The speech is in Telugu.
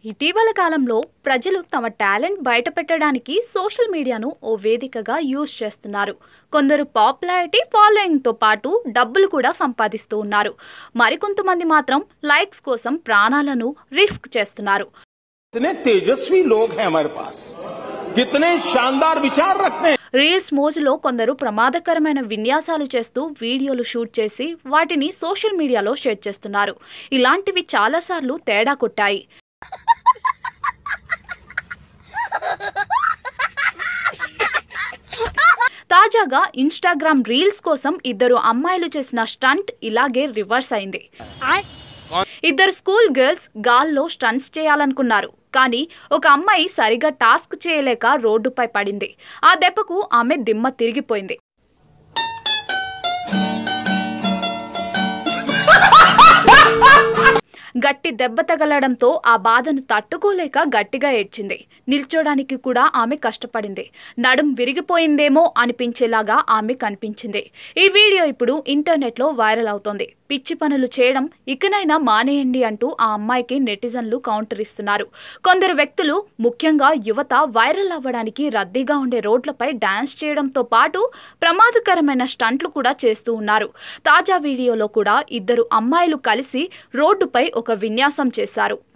ఇటీవల కాలంలో ప్రజలు తమ టాలెంట్ బయటపెట్టడానికి సోషల్ మీడియాను ఓ వేదికగా యూజ్ చేస్తున్నారు కొందరు పాపులారిటీ ఫాలోయింగ్తో పాటు డబ్బులు కూడా సంపాదిస్తూ ఉన్నారు మరికొంతమంది మాత్రం లైక్స్ కోసం ప్రాణాలను రిస్క్ చేస్తున్నారు कितने तेजस्वी लोग हैं हमारे पास कितने शानदार विचार रखते हैं రీల్స్ మోజులో కొందరు ప్రమాదకరమైన విన్యాసాలు చేస్తూ వీడియోలు షూట్ చేసి వాటిని సోషల్ మీడియాలో షేర్ చేస్తున్నారు ఇలాంటివి చాలాసార్లు తేడా కొట్టాయి తాజాగా ఇన్స్టాగ్రామ్ రీల్స్ కోసం ఇద్దరు అమ్మాయిలు చేసిన స్టంట్ ఇలాగే రివర్స్ అయింది ఇద్దరు స్కూల్ గర్ల్స్ గాల్లో స్టంట్స్ చేయాలనుకున్నారు కానీ ఒక అమ్మాయి సరిగా టాస్క్ చేయలేక రోడ్డుపై పడింది ఆ దెబ్బకు ఆమె దిమ్మ తిరిగిపోయింది గట్టి దెబ్బ తగలడంతో ఆ బాధను తట్టుకోలేక గట్టిగా ఏడ్చింది నిల్చోడానికి కూడా ఆమె కష్టపడింది నడుం విరిగిపోయిందేమో అనిపించేలాగా ఆమె కనిపించింది ఈ వీడియో ఇప్పుడు ఇంటర్నెట్లో వైరల్ అవుతోంది పిచ్చి పనులు చేయడం ఇకనైనా మానేయండి అంటూ ఆ అమ్మాయికి నెటిజన్లు కౌంటర్ ఇస్తున్నారు కొందరు వ్యక్తులు ముఖ్యంగా యువత వైరల్ అవ్వడానికి రద్దీగా ఉండే రోడ్లపై డాన్స్ చేయడంతో పాటు ప్రమాదకరమైన స్టంట్లు కూడా చేస్తూ ఉన్నారు తాజా వీడియోలో కూడా ఇద్దరు అమ్మాయిలు కలిసి రోడ్డుపై ఒక విన్యాసం చేశారు